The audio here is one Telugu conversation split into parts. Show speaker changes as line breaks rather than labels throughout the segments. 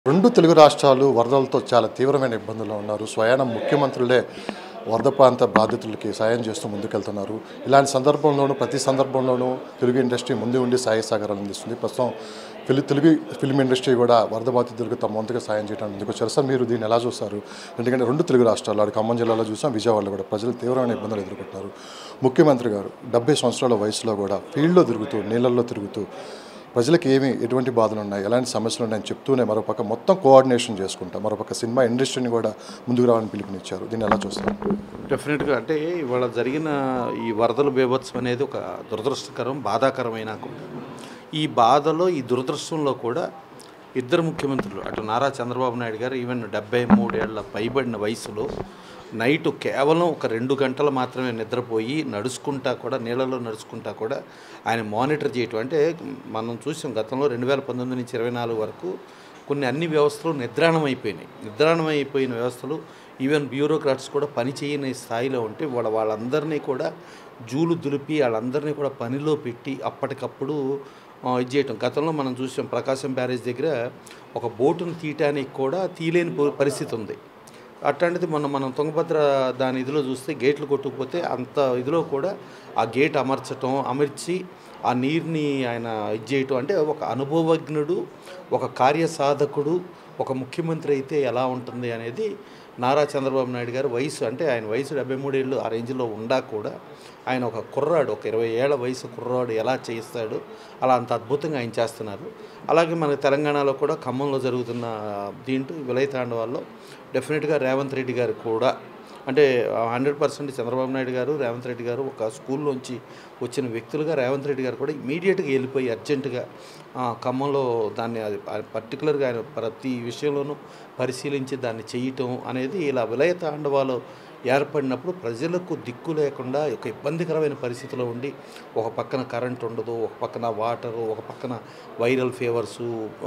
రెండు తెలుగు రాష్ట్రాలు వరదలతో చాలా తీవ్రమైన ఇబ్బందుల్లో ఉన్నారు స్వయాన ముఖ్యమంత్రులే వరద ప్రాంత బాధితులకి సాయం చేస్తూ ముందుకెళ్తున్నారు ఇలాంటి సందర్భంలోనూ ప్రతి సందర్భంలోనూ తెలుగు ఇండస్ట్రీ ముందు ఉండి సాయ సహకారాలు అందిస్తుంది ప్రస్తుతం ఫిలి తెలుగు ఫిల్మ్ ఇండస్ట్రీ కూడా వరద బాధితులకు తమ వంతుగా సాయం చేయడానికి ముందుకు వచ్చారు సార్ మీరు దీన్ని ఎలా చూస్తారు ఎందుకంటే రెండు తెలుగు రాష్ట్రాలు అటు ఖమ్మం జిల్లాలో చూసాం విజయవాడలో కూడా ప్రజలు తీవ్రమైన ఇబ్బందులు ఎదుర్కొంటున్నారు ముఖ్యమంత్రి గారు డెబ్బై సంవత్సరాల వయసులో కూడా ఫీల్డ్లో తిరుగుతూ నీళ్ళల్లో తిరుగుతూ ప్రజలకు ఏమి ఎటువంటి బాధలు ఉన్నాయి ఎలాంటి సమస్యలు ఉన్నాయని చెప్తూనే మరోపక్క మొత్తం కోఆర్డినేషన్ చేసుకుంటా మరోపక్క సినిమా ఇండస్ట్రీని కూడా ముందుకు రావాలని పిలుపునిచ్చారు దీన్ని ఎలా చూస్తారు
డెఫినెట్గా అంటే ఇవాళ జరిగిన ఈ వరదల బీభత్సం అనేది ఒక దురదృష్టకరం బాధాకరమైన కూడా ఈ బాధలో ఈ దురదృష్టంలో కూడా ఇద్దరు ముఖ్యమంత్రులు అటు నారా చంద్రబాబు నాయుడు గారు ఈవెన్ డెబ్బై మూడేళ్ల పైబడిన వయసులో నైట్ కేవలం ఒక రెండు గంటలు మాత్రమే నిద్రపోయి నడుచుకుంటా కూడా నీళ్ళలో నడుచుకుంటా కూడా ఆయన మానిటర్ చేయటం అంటే మనం చూసాం గతంలో రెండు వేల పంతొమ్మిది నుంచి ఇరవై నాలుగు వరకు కొన్ని అన్ని వ్యవస్థలు నిద్రాణం అయిపోయినాయి నిద్రాణం అయిపోయిన వ్యవస్థలు ఈవెన్ బ్యూరోక్రాట్స్ కూడా పని చేయని స్థాయిలో ఉంటే వాళ్ళ వాళ్ళందరినీ కూడా జూలు దులిపి వాళ్ళందరినీ కూడా పనిలో పెట్టి అప్పటికప్పుడు ఆ, ఇది చేయటం గతంలో మనం చూసాం ప్రకాశం బ్యారేజ్ దగ్గర ఒక బోటును తీయటానికి కూడా తీయలేని ప- పరిస్థితి ఉంది అట్లాంటిది మొన్న మనం తుంగభద్ర దాని ఇదిలో చూస్తే గేట్లు కొట్టుకుపోతే అంత ఇదిలో కూడా ఆ గేట్ అమర్చటం అమర్చి ఆ నీరుని ఆయన ఇది చేయటం అంటే ఒక అనుభవజ్ఞుడు ఒక కార్యసాధకుడు ఒక ముఖ్యమంత్రి అయితే ఎలా ఉంటుంది అనేది నారా చంద్రబాబు నాయుడు గారు వయసు అంటే ఆయన వయసు డెబ్బై మూడేళ్ళు ఆ రేంజ్లో ఉండా కూడా ఆయన ఒక కుర్రాడు ఒక ఇరవై ఏళ్ల వయసు కుర్రాడు ఎలా చేస్తాడు అలా అంత అద్భుతంగా ఆయన చేస్తున్నారు అలాగే మన తెలంగాణలో కూడా ఖమ్మంలో జరుగుతున్న దీంట్లో విలయతాండవాల్లో డెఫినెట్గా రేవంత్ రెడ్డి గారు కూడా అంటే హండ్రెడ్ పర్సెంట్ చంద్రబాబు నాయుడు గారు రేవంత్ రెడ్డి గారు ఒక స్కూల్లోంచి వచ్చిన వ్యక్తులుగా రేవంత్ రెడ్డి గారు కూడా ఇమీడియట్గా వెళ్ళిపోయి అర్జెంటుగా ఆ, ఖమ్మంలో దాన్ని అది పర్టికులర్గా ఆయన ప్రతి విషయంలోనూ పరిశీలించి దాన్ని చేయటం అనేది ఇలా విలయ తాండవాలో ఏర్పడినప్పుడు ప్రజలకు దిక్కు లేకుండా ఒక ఇబ్బందికరమైన పరిస్థితిలో ఉండి ఒక పక్కన కరెంట్ ఉండదు ఒక పక్కన వాటరు ఒక పక్కన వైరల్ ఫీవర్సు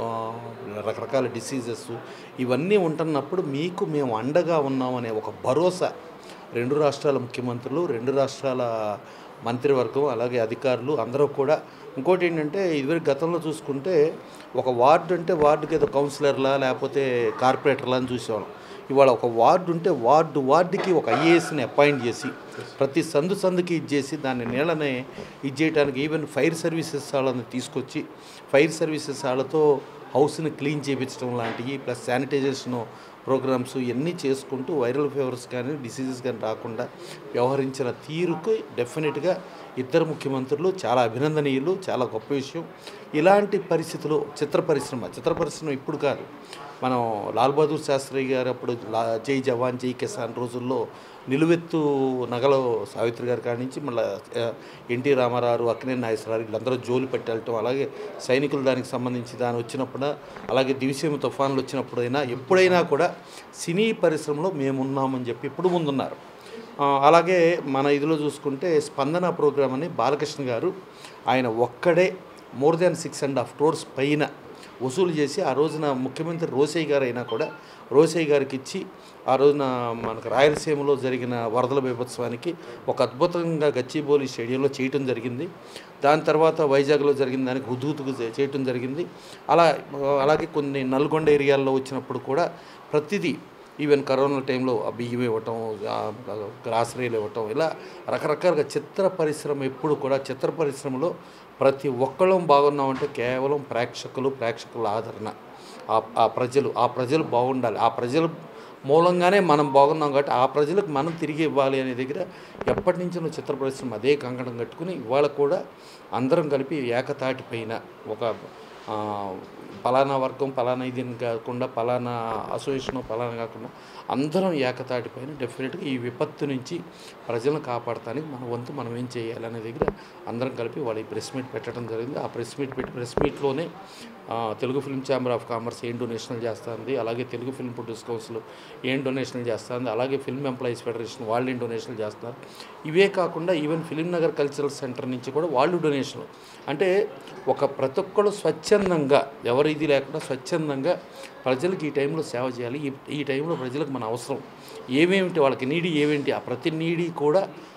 రకరకాల డిసీజెస్ ఇవన్నీ ఉంటున్నప్పుడు మీకు మేము అండగా ఉన్నామనే ఒక భరోసా రెండు రాష్ట్రాల ముఖ్యమంత్రులు రెండు రాష్ట్రాల మంత్రివర్గం అలాగే అధికారులు అందరూ కూడా ఇంకోటి ఏంటంటే ఇదివరకు గతంలో చూసుకుంటే ఒక వార్డు అంటే వార్డుకి ఏదో కౌన్సిలర్లా లేకపోతే కార్పొరేటర్లా అని చూసేవాళ్ళం ఇవాళ ఒక వార్డు ఉంటే వార్డు వార్డుకి ఒక ఐఏఎస్ని అపాయింట్ చేసి ప్రతి సందు సందుకి ఇది చేసి దాన్ని నీళ్ళని ఇది చేయడానికి ఈవెన్ ఫైర్ సర్వీసెస్ వాళ్ళని తీసుకొచ్చి ఫైర్ సర్వీసెస్ వాళ్ళతో హౌస్ని క్లీన్ చేయించడం లాంటివి ప్లస్ శానిటైజేషన్ ప్రోగ్రామ్స్ ఇవన్నీ చేసుకుంటూ వైరల్ ఫీవర్స్ కానీ డిసీజెస్ కానీ రాకుండా వ్యవహరించిన తీరుకు డెఫినెట్గా ఇద్దరు ముఖ్యమంత్రులు చాలా అభినందనీయులు చాలా గొప్ప విషయం ఇలాంటి పరిస్థితులు చిత్ర పరిశ్రమ చిత్ర పరిశ్రమ ఇప్పుడు కాదు మనం లాల్ బహదూర్ శాస్త్రి గారు అప్పుడు లా జై జవాన్ జై కిసాన్ రోజుల్లో నిలువెత్తు నగలో సావిత్రి గారి కాడి నుంచి మళ్ళీ ఎన్టీ రామారావు అక్కినే నాగేశ్వరరావు వీళ్ళందరూ జోలు పెట్టడం అలాగే సైనికులు దానికి సంబంధించి దాని వచ్చినప్పుడు అలాగే దివిసీమ తుఫాన్లు వచ్చినప్పుడైనా ఎప్పుడైనా కూడా సినీ పరిశ్రమలో మేమున్నామని చెప్పి ఇప్పుడు ముందున్నారు ఆ, అలాగే మన ఇదిలో చూసుకుంటే స్పందన ప్రోగ్రామ్ అని బాలకృష్ణ గారు ఆయన ఒక్కడే more than six and half crores పైన వసూలు చేసి ఆ రోజున ముఖ్యమంత్రి రోసయ్య గారు అయినా కూడా రోసయ్య గారికి ఇచ్చి ఆ రోజున మనకు రాయలసీమలో జరిగిన వరదల బీభత్సవానికి ఒక అద్భుతంగా గచ్చిబౌలి స్టేడియంలో చేయటం జరిగింది దాని తర్వాత వైజాగ్లో జరిగిన దానికి హుద్హుతుకు చేయటం జరిగింది అలా అలాగే కొన్ని నల్గొండ ఏరియాల్లో వచ్చినప్పుడు కూడా ప్రతిదీ ఈవెన్ కరోనా టైంలో ఆ బియ్యం ఇవ్వటం ఆ గ్రాసరీలు ఇవ్వటం ఇలా రకరకాలుగా చిత్ర పరిశ్రమ ఎప్పుడు కూడా చిత్ర పరిశ్రమలో ప్రతి ఒక్కళ్ళం బాగున్నామంటే కేవలం ప్రేక్షకులు ప్రేక్షకుల ఆదరణ ఆ ఆ ప్రజలు ఆ ప్రజలు బాగుండాలి ఆ ప్రజలు మూలంగానే మనం బాగున్నాం కాబట్టి ఆ ప్రజలకు మనం తిరిగి ఇవ్వాలి అనే దగ్గర ఎప్పటి నుంచో చిత్ర పరిశ్రమ అదే కంకణం కట్టుకుని ఇవాళ కూడా అందరం కలిపి ఏకతాటి పైన ఒక ఆ, పలానా వర్గం పలానా ఇది అని కాకుండా పలానా అసోసియేషన్ పలానా కాకుండా అందరం ఏకతాటి పైన డెఫినెట్గా ఈ విపత్తు నుంచి ప్రజలను కాపాడటానికి మన వంతు మనం ఏం చేయాలి అనే దగ్గర అందరం కలిపి వాళ్ళ ఈ ప్రెస్ మీట్ పెట్టడం జరిగింది ఆ ప్రెస్ మీట్ పెట్టి ప్రెస్ మీట్లోనే ఆ, Telugu film chamber of commerce ఏం డొనేషన్లు చేస్తుంది అలాగే తెలుగు ఫిల్మ్ ప్రొడ్యూస్ కౌన్సిల్ ఏం డొనేషన్లు చేస్తుంది అలాగే ఫిల్మ్ ఎంప్లాయీస్ ఫెడరేషన్ వాళ్ళు ఏం డొనేషన్లు చేస్తున్నారు ఇవే కాకుండా even Film Nagar cultural centre నుంచి కూడా వాళ్ళు డొనేషన్లు అంటే ఒక ప్రతి ఒక్కరు స్వచ్ఛందంగా ఎవరి ఇది లేకుండా స్వచ్ఛందంగా ప్రజలకు ఈ టైంలో సేవ చేయాలి ఈ ఈ టైంలో ప్రజలకు మన అవసరం ఏమేమిటి వాళ్ళకి నీడి ఏమేంటి ఆ ప్రతి నీడి కూడా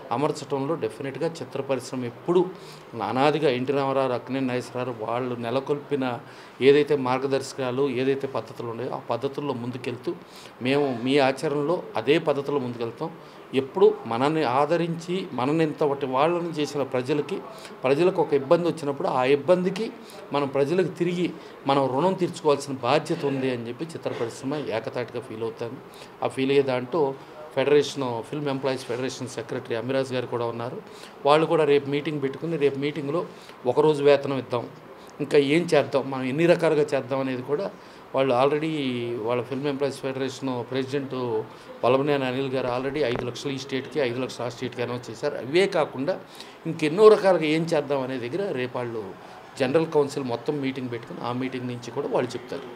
అమర్చడంలో డెఫినెట్గా చిత్ర పరిశ్రమ ఎప్పుడు అనాదిగా ఎన్టీ రామారావు అక్కినే నాగేశ్వరరావు వాళ్ళు నెలకొల్పిన ఏదైతే మార్గదర్శకాలు ఏదైతే పద్ధతులు ఉన్నాయో ఆ పద్ధతుల్లో ముందుకెళ్తూ మేము మీ ఆచరణలో అదే పద్ధతిలో ముందుకెళ్తాం ఎప్పుడు మనల్ని ఆదరించి మనని ఇంత ఒకటి వాళ్ళని చేసిన ప్రజలకి ప్రజలకు ఒక ఇబ్బంది వచ్చినప్పుడు ఆ ఇబ్బందికి మనం ప్రజలకు తిరిగి మనం రుణం తీర్చుకోవాల్సిన బాధ్యత ఉంది అని చెప్పి చిత్ర పరిశ్రమ ఏకతాటిగా ఫీల్ అవుతాను ఆ ఫీల్ అయ్యే దాంట్లో federation film employees federation secretary Amiraj గారు కూడా ఉన్నారు వాళ్ళు కూడా రేపు మీటింగ్ పెట్టుకుని రేపు మీటింగ్లో ఒకరోజు వేతనం ఇద్దాం ఇంకా ఏం చేద్దాం మనం ఎన్ని రకాలుగా చేద్దాం అనేది కూడా వాళ్ళు ఆల్రెడీ వాళ్ళ film employees federation president Vallabhaneni Anil గారు ఆల్రెడీ ఐదు లక్షలు ఈ స్టేట్కి ఐదు లక్షలు ఆ స్టేట్కి అనౌన్స్ చేశారు అవే కాకుండా ఇంకెన్నో రకాలుగా ఏం చేద్దాం అనే దగ్గర రేపు వాళ్ళు జనరల్ కౌన్సిల్ మొత్తం మీటింగ్ పెట్టుకుని ఆ మీటింగ్ నుంచి కూడా వాళ్ళు చెప్తారు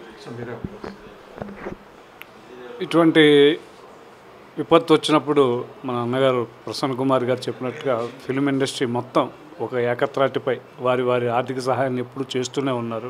ఇటువంటి విపత్తు వచ్చినప్పుడు మన అన్నగారు ప్రసన్న కుమార్ గారు చెప్పినట్టుగా ఫిల్మ్ ఇండస్ట్రీ మొత్తం ఒక ఏకత్రాటిపై వారి వారి ఆర్థిక సహాయాన్ని ఎప్పుడు చేస్తూనే ఉన్నారు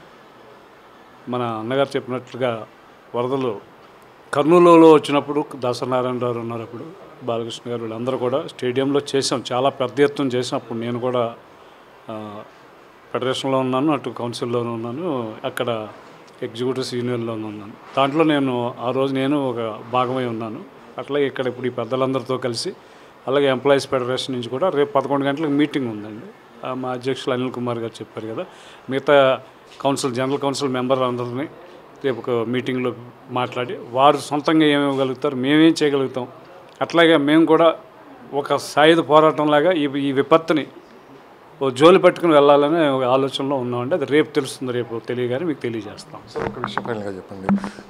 మన అన్నగారు చెప్పినట్లుగా వరదలు కర్నూలులో వచ్చినప్పుడు దాసనారాయణ గారు ఉన్నారు అప్పుడు బాలకృష్ణ గారు వీళ్ళందరూ కూడా స్టేడియంలో చేసాం చాలా పెద్ద ఎత్తున చేసినప్పుడు నేను కూడా ఆ, ఫెడరేషన్లో ఉన్నాను అటు కౌన్సిల్లోనూ ఉన్నాను అక్కడ ఎగ్జిక్యూటివ్స్ యూనియన్లోనూ ఉన్నాను దాంట్లో నేను ఆ రోజు నేను ఒక భాగమై ఉన్నాను అట్లాగే ఇక్కడ ఇప్పుడు ఈ పెద్దలందరితో కలిసి అలాగే ఎంప్లాయీస్ ఫెడరేషన్ నుంచి కూడా రేపు పదకొండు గంటలకు మీటింగ్ ఉందండి ఆ, మా అధ్యక్షులు అనిల్ కుమార్ గారు చెప్పారు కదా మిగతా కౌన్సిల్ జనరల్ కౌన్సిల్ మెంబర్ అందరినీ రేపు ఒక మీటింగ్లో మాట్లాడి వారు సొంతంగా ఏమి ఇవ్వగలుగుతారు మేమేం చేయగలుగుతాం అట్లాగే మేము కూడా ఒక సాయుధ పోరాటంలాగా ఈ ఈ విపత్తుని ఓ జోలి పట్టుకుని వెళ్ళాలనే ఒక ఆలోచనలో ఉన్నామండి అది రేపు తెలుస్తుంది రేపు తెలియగానే మీకు తెలియజేస్తాం
సార్ ఒక విషయం ఫైనల్గా చెప్పండి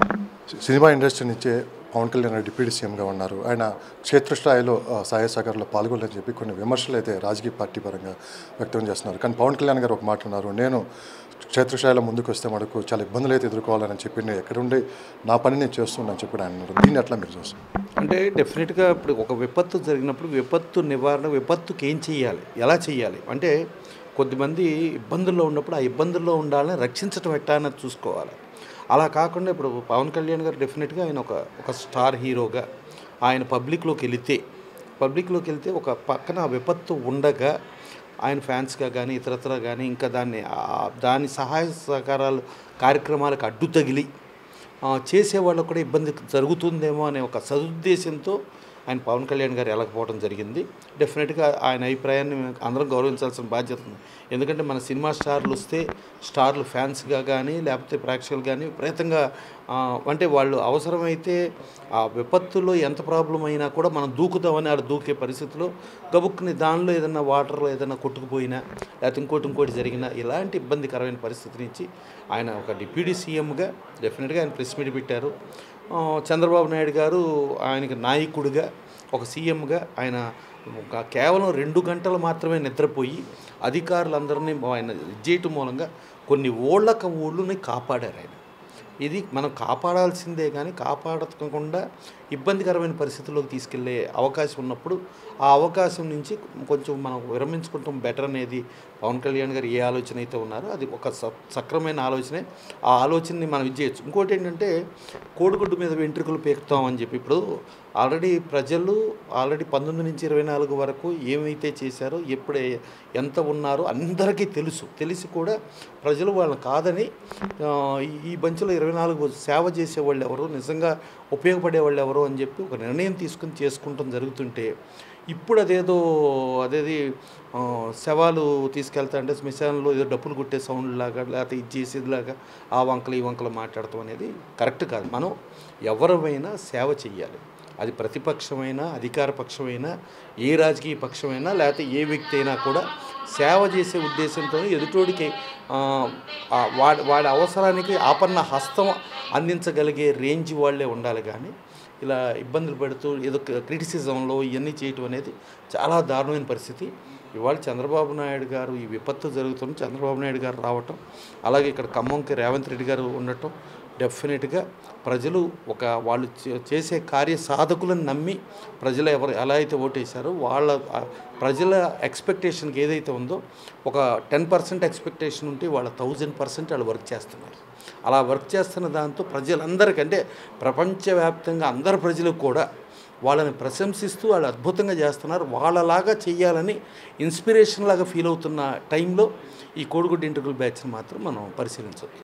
సినిమా ఇండస్ట్రీ నుంచే పవన్ కళ్యాణ్ గారు డిప్యూటీ సీఎంగా ఉన్నారు ఆయన క్షేత్రస్థాయిలో ఆ, సహాయ సహకారంలో పాల్గొనని చెప్పి కొన్ని విమర్శలు అయితే రాజకీయ పార్టీ పరంగా వ్యక్తం చేస్తున్నారు కానీ పవన్ కళ్యాణ్ గారు ఒక మాట ఉన్నారు నేను క్షేత్రస్థాయిలో ముందుకు వస్తే మనకు చాలా ఇబ్బందులు అయితే ఎదుర్కోవాలని చెప్పి నేను ఎక్కడుండి నా పని నేను చేస్తున్నాను చెప్పి ఆయన అన్నారు దీన్ని ఎట్లా మీరు చూస్తారు
అంటే డెఫినెట్గా ఇప్పుడు ఒక విపత్తు జరిగినప్పుడు విపత్తు నివారణ విపత్తుకి ఏం చేయాలి ఎలా చేయాలి అంటే కొద్దిమంది ఇబ్బందుల్లో ఉన్నప్పుడు ఆ ఇబ్బందుల్లో ఉండాలని రక్షించడం ఎట్టా అన్నది చూసుకోవాలి అలా కాకుండా ఇప్పుడు పవన్ కళ్యాణ్ గారు డెఫినెట్గా ఆయన ఒక ఒక స్టార్ హీరోగా ఆయన పబ్లిక్లోకి వెళితే పబ్లిక్లోకి వెళ్తే ఒక పక్కన ఆ విపత్తు ఉండగా ఆయన ఫ్యాన్స్గా కానీ ఇతరత్ర కానీ ఇంకా దాన్ని ఆ- దాని సహాయ సహకారాలు కార్యక్రమాలకు అడ్డు తగిలి ఆ, చేసేవాళ్ళకు కూడా ఇబ్బంది జరుగుతుందేమో అనే ఒక సదుద్దేశంతో ఆయన పవన్ కళ్యాణ్ గారు వెళ్ళకపోవడం జరిగింది డెఫినెట్గా ఆయన అభిప్రాయాన్ని మేము అందరం గౌరవించాల్సిన బాధ్యత ఉంది ఎందుకంటే మన సినిమా స్టార్లు వస్తే స్టార్లు ఫ్యాన్స్గా కానీ లేకపోతే ప్రేక్షకులు కానీ విపరీతంగా ఆ, అంటే వాళ్ళు అవసరమైతే ఆ విపత్తులో ఎంత ప్రాబ్లం అయినా కూడా మనం దూకుదామని ఆడ దూకే పరిస్థితిలో గబుక్కుని దానిలో ఏదైనా వాటర్లో ఏదైనా కొట్టుకుపోయినా లేకపోతే ఇంకోటి ఇంకోటి జరిగినా ఇలాంటి ఇబ్బందికరమైన పరిస్థితి నుంచి ఆయన ఒక డిప్యూటీ సీఎంగా డెఫినెట్గా ఆయన ప్రెస్ మీట్ పెట్టారు ఆ, చంద్రబాబు నాయుడు గారు ఆయనకి నాయకుడిగా ఒక సీఎంగా ఆయన ఒక కేవలం రెండు గంటలు మాత్రమే నిద్రపోయి అధికారులందరినీ ఆయన చేయటం మూలంగా కొన్ని ఓళ్ళక ఊళ్ళని కాపాడారు ఆయన ఇది మనం కాపాడాల్సిందే కానీ కాపాడకుండా ఇబ్బందికరమైన పరిస్థితుల్లోకి తీసుకెళ్లే అవకాశం ఉన్నప్పుడు ఆ అవకాశం నుంచి కొంచెం మనం విరమించుకుంటాం బెటర్ అనేది పవన్ కళ్యాణ్ గారు ఏ ఆలోచన అయితే ఉన్నారో అది ఒక స- సక్రమైన ఆలోచనే ఆ ఆలోచనని మనం ఇది చేయొచ్చు ఇంకోటి ఏంటంటే కోడిగుడ్డు మీద వెంట్రుకలు పీకుతాం అని చెప్పి ఇప్పుడు ఆల్రెడీ ప్రజలు ఆల్రెడీ పంతొమ్మిది నుంచి ఇరవై నాలుగు వరకు ఏమైతే చేశారో ఎప్పుడే ఎంత ఉన్నారో అందరికీ తెలుసు తెలిసి కూడా ప్రజలు వాళ్ళని కాదని ఆ, ఈ- ఈ బంచ్లో ఇరవై నాలుగు సేవ చేసేవాళ్ళు ఎవరు నిజంగా ఉపయోగపడే వాళ్ళు ఎవరు అని చెప్పి ఒక నిర్ణయం తీసుకుని చేసుకుంటాం జరుగుతుంటే ఇప్పుడు అదేదో అదేది ఆ, శవాలు తీసుకెళ్తా అంటే శ్మశానంలో ఏదో డప్పులు కొట్టే సౌండ్ లాగా లేకపోతే ఇది చేసేదిలాగా ఆ వంకలు ఈ వంకలు మాట్లాడటం అనేది కరెక్ట్ కాదు మనం ఎవరమైనా సేవ చెయ్యాలి అది ప్రతిపక్షమైనా అధికార పక్షమైనా ఏ రాజకీయ పక్షమైనా లేకపోతే ఏ వ్యక్తి అయినా కూడా సేవ చేసే ఉద్దేశంతో ఎదుటోడికి ఆ, ఆ వాడి వాడి అవసరానికి ఆపన్న హస్తం అందించగలిగే రేంజ్ వాళ్ళే ఉండాలి కానీ ఇలా ఇబ్బందులు పెడుతూ ఏదో క్రిటిసిజంలో ఇవన్నీ చేయటం అనేది చాలా దారుణమైన పరిస్థితి ఇవాళ చంద్రబాబు నాయుడు గారు ఈ విపత్తు జరుగుతుంది చంద్రబాబు నాయుడు గారు రావటం అలాగే ఇక్కడ ఖమ్మంకి రేవంత్ రెడ్డి గారు ఉండటం డెఫినెట్గా ప్రజలు ఒక వాళ్ళు చే- చేసే కార్య సాధకులను నమ్మి ప్రజలు ఎవరు ఎలా అయితే ఓటేశారో వాళ్ళ ఆ ప్రజల ఎక్స్పెక్టేషన్కి ఏదైతే ఉందో ఒక టెన్ పర్సెంట్ ఎక్స్పెక్టేషన్ ఉంటే వాళ్ళ థౌజండ్ పర్సెంట్ వాళ్ళు వర్క్ చేస్తున్నారు అలా వర్క్ చేస్తున్న దాంతో ప్రజలందరికీ అంటే ప్రపంచవ్యాప్తంగా అందరు ప్రజలకు కూడా వాళ్ళని ప్రశంసిస్తూ వాళ్ళు అద్భుతంగా చేస్తున్నారు వాళ్ళలాగా చెయ్యాలని ఇన్స్పిరేషన్ లాగా ఫీల్ అవుతున్న టైంలో ఈ కోడిగుడ్డు ఇంటర్వ్యూ బ్యాచ్ని మాత్రం మనం పరిశీలించవచ్చు